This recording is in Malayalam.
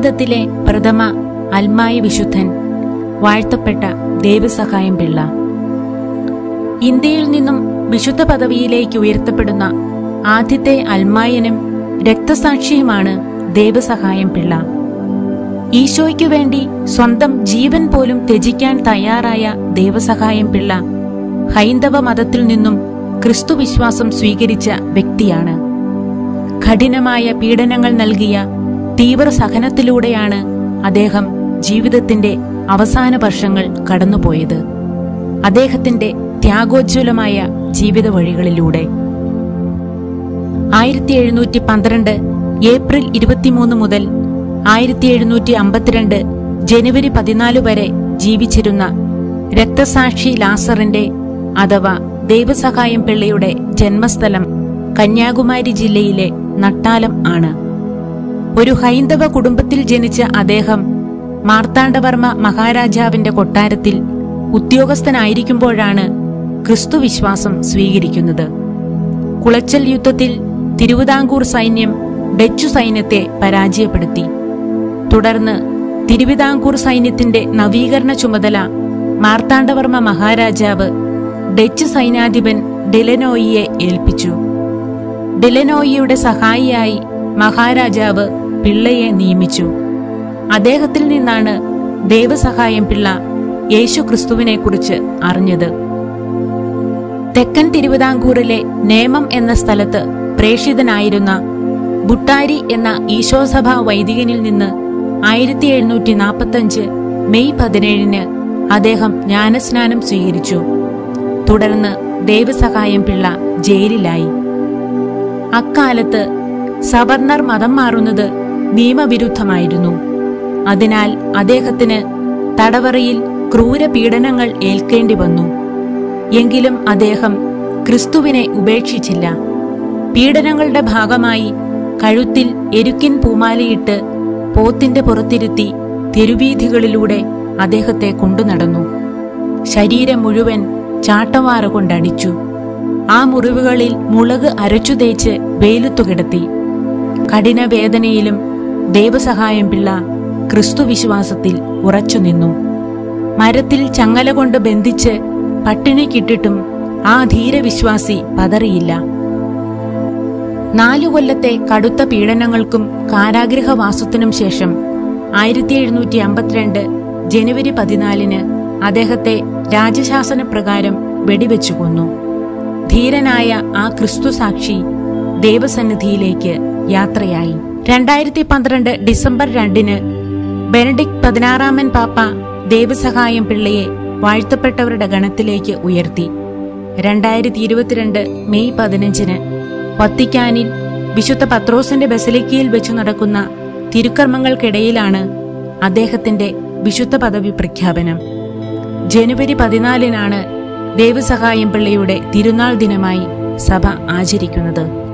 ഭാരതത്തിലെ പ്രഥമ അൽമായ വിശുദ്ധൻ വാഴ്ത്തപ്പെട്ട ദേവസഹായം പിള്ള ഇന്ത്യയിൽ നിന്നും വിശുദ്ധ പദവിയിലേക്ക് ഉയർത്തപ്പെടുന്ന ആദ്യത്തെ അൽമായനും രക്തസാക്ഷിയുമാണ് ദേവസഹായം പിള്ള ഈശോയ്ക്കു വേണ്ടി സ്വന്തം ജീവൻ പോലും ത്യജിക്കാൻ തയ്യാറായ ദേവസഹായം പിള്ള ഹൈന്ദവ മതത്തിൽ നിന്നും ക്രിസ്തുവിശ്വാസം സ്വീകരിച്ച വ്യക്തിയാണ് കഠിനമായ പീഡനങ്ങൾ നൽകിയ തീവ്ര സഹനത്തിലൂടെയാണ് അദ്ദേഹം ജീവിതത്തിന്റെ അവസാന വർഷങ്ങൾ കടന്നുപോയത് അദ്ദേഹത്തിന്റെ ത്യാഗോജ്വലമായ ജീവിത വഴികളിലൂടെ ആയിരത്തി എഴുന്നൂറ്റി പന്ത്രണ്ട് ഏപ്രിൽ ഇരുപത്തിമൂന്ന് മുതൽ ആയിരത്തി എഴുന്നൂറ്റി അമ്പത്തിരണ്ട് ജനുവരി പതിനാല് വരെ ജീവിച്ചിരുന്ന രക്തസാക്ഷി ലാസറിന്റെ അഥവാ ദൈവസഹായം പിള്ളയുടെ ജന്മസ്ഥലം കന്യാകുമാരി ജില്ലയിലെ നട്ടാലം ആണ് ഒരു ഹൈന്ദവ കുടുംബത്തിൽ ജനിച്ച അദ്ദേഹം മാർത്താണ്ഡവർമ്മ മഹാരാജാവിന്റെ കൊട്ടാരത്തിൽ ഉദ്യോഗസ്ഥനായിരിക്കുമ്പോഴാണ് ക്രിസ്തുവിശ്വാസം സ്വീകരിക്കുന്നത് കുളച്ചൽ യുദ്ധത്തിൽ തിരുവിതാംകൂർ സൈന്യം ഡച്ചു സൈന്യത്തെ പരാജയപ്പെടുത്തി തുടർന്ന് തിരുവിതാംകൂർ സൈന്യത്തിന്റെ നവീകരണ ചുമതല മാർത്താണ്ഡവർമ്മ മഹാരാജാവ് ഡച്ച് സൈന്യാധിപൻ ഡിലനോയിയെ ഏൽപ്പിച്ചു ഡിലനോയിയുടെ സഹായിയായി മഹാരാജാവ് പിള്ളയെ നിയമിച്ചു അദ്ദേഹത്തിൽ നിന്നാണ് ദേവസഹായം പിള്ള യേശു ക്രിസ്തുവിനെക്കുറിച്ച് അറിഞ്ഞത് തെക്കൻ തിരുവിതാംകൂറിലെ നേമം എന്ന സ്ഥലത്ത് പ്രേഷിതനായിരുന്ന ബുട്ടാരി എന്ന ഈശോസഭ വൈദികനിൽ നിന്ന് ആയിരത്തി എഴുന്നൂറ്റി നാൽപ്പത്തഞ്ച് മെയ് പതിനേഴിന് അദ്ദേഹം ജ്ഞാനസ്നാനം സ്വീകരിച്ചു തുടർന്ന് ദേവസഹായം പിള്ള ജയിലിലായി അക്കാലത്ത് സവർണർ മതം മാറുന്നത് നിയമവിരുദ്ധമായിരുന്നു അതിനാൽ അദ്ദേഹത്തിന് തടവറയിൽ ക്രൂര പീഡനങ്ങൾ ഏൽക്കേണ്ടി വന്നു എങ്കിലും അദ്ദേഹം ക്രിസ്തുവിനെ ഉപേക്ഷിച്ചില്ല പീഡനങ്ങളുടെ ഭാഗമായി കഴുത്തിൽ എരുക്കിൻ പൂമാലയിട്ട് പോത്തിന്റെ പുറത്തിരുത്തി തെരുവീഥികളിലൂടെ അദ്ദേഹത്തെ കൊണ്ടുനടന്നു ശരീരം മുഴുവൻ ചാട്ടവാറ കൊണ്ടടിച്ചു ആ മുറിവുകളിൽ മുളക് അരച്ചു തേച്ച് വെയിലത്തു കിടത്തി കഠിന വേദനയിലും ദൈവസഹായം പിള്ള ക്രിസ്തുവിശ്വാസത്തിൽ ഉറച്ചുനിന്നു മരത്തിൽ ചങ്ങല കൊണ്ട് ബന്ധിച്ച് പട്ടിണിക്കിട്ടിട്ടും ആ ധീരവിശ്വാസി പതറിയില്ല നാലു കൊല്ലത്തെ കടുത്ത പീഡനങ്ങൾക്കും കാരാഗൃഹവാസത്തിനും ശേഷം ആയിരത്തി എഴുന്നൂറ്റി അമ്പത്തിരണ്ട് ജനുവരി പതിനാലിന് അദ്ദേഹത്തെ രാജശാസന പ്രകാരം വെടിവെച്ചു കൊന്നു ധീരനായ ആ ക്രിസ്തു സാക്ഷി ദേവസന്നിധിയിലേക്ക് യാത്രയായി രണ്ടായിരത്തി പന്ത്രണ്ട് ഡിസംബർ രണ്ടിന് ബെനഡിക്ട് പതിനാറാമൻ പാപ്പ ദേവസഹായം പിള്ളയെ വാഴ്ത്തപ്പെട്ടവരുടെ ഗണത്തിലേക്ക് ഉയർത്തി രണ്ടായിരത്തി ഇരുപത്തിരണ്ട് മെയ് പതിനഞ്ചിന് വത്തിക്കാനിൽ വിശുദ്ധ പത്രോസിന്റെ ബസലിക്കയിൽ വെച്ചു നടക്കുന്ന തിരുക്കർമ്മങ്ങൾക്കിടയിലാണ് അദ്ദേഹത്തിന്റെ വിശുദ്ധ പദവി പ്രഖ്യാപനം ജനുവരി പതിനാലിനാണ് ദേവസഹായം പിള്ളയുടെ തിരുനാൾ ദിനമായി സഭ ആചരിക്കുന്നത്